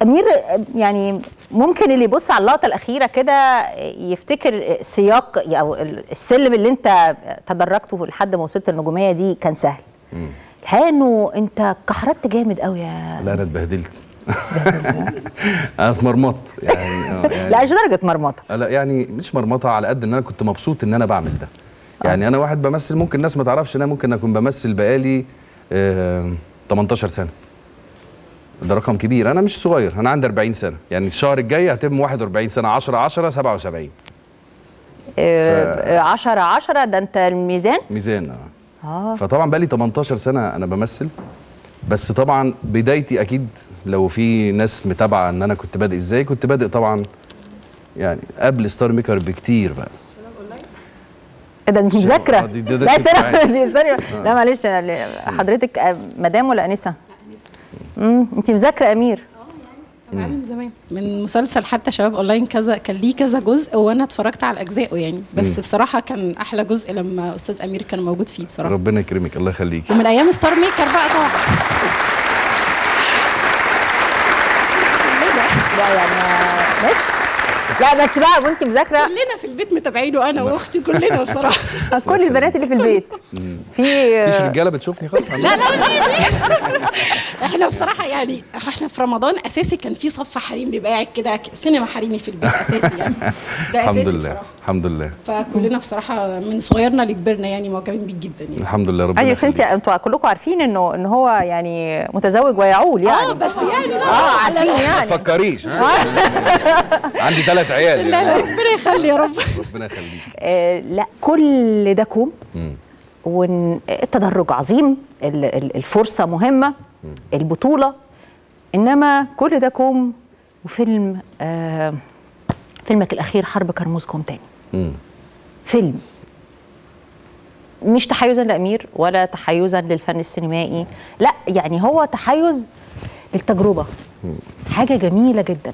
امير يعني ممكن اللي يبص على اللقطه الاخيره كده يفتكر سياق او السلم اللي انت تدرجته لحد ما وصلت النجوميه دي كان سهل الحقيقه انه انت كحرت جامد قوي يا لا انا اتبهدلت انا اتمرمطت يعني, آه، يعني لا مش درجه مرمطه لا يعني مش مرمطه على قد ان انا كنت مبسوط ان انا بعمل ده يعني انا واحد بمثل ممكن الناس ما تعرفش ان انا ممكن اكون بمثل بقالي آه 18 سنه ده رقم كبير انا مش صغير انا عندي 40 سنه يعني الشهر الجاي هتم 41 سنه 10 10 77 آه 10 10 ده انت الميزان ميزان اه آه. فطبعا بقالي 18 سنه انا بمثل بس طبعا بدايتي اكيد لو في ناس متابعه ان انا كنت بادئ ازاي كنت بادئ طبعا يعني قبل ستار ميكر بكتير بقى ده انت مذاكره آه، دي- ده- ده لا كنت استنى عايز. دي استنى لا معلش أنا- حضرتك آه، مدام ولا انسه؟ امم انت مذاكره امير معاه من زمان من مسلسل حتى شباب اونلاين كذا كان ليه كذا جزء وانا اتفرجت على اجزائه يعني بس بصراحه كان احلى جزء لما استاذ امير كان موجود فيه بصراحه ربنا يكرمك الله يخليك ومن ايام ستار ميكر بقى طبعا لا يعني ماشي لا بس بقى وانت مذاكره كلنا في البيت متابعينه انا واختي كلنا بصراحه كل البنات اللي في البيت في مفيش رجاله بتشوفني خالص لا لا ليه ليه؟ احنا بصراحه يعني احنا في رمضان اساسي كان في صف حريم بيبقى قاعد كده سينما حريمي في البيت اساسي يعني ده الحمد اساسي لله بصراحه الحمد لله فكلنا بصراحه من صغيرنا لكبرنا يعني معجبين بيه جدا يعني الحمد لله ربنا ايوه بس انت يخليك. انتوا كلكم عارفين انه ان هو يعني متزوج ويعول يعني اه بس يعني اه عارفين ما يعني تفكريش ها؟ عندي ثلاث عيال لا لا يعني. ربنا يخلي يا رب ربنا يخليك آه لا كل ده كوم مم. والتدرج عظيم ال- ال- الفرصه مهمه البطوله انما كل ده كوم وفيلم آه فيلمك الاخير حرب كرموز كوم تاني مم. فيلم مش تحيزا لامير ولا تحيزا للفن السينمائي لا يعني هو تحيز للتجربه حاجه جميله جدا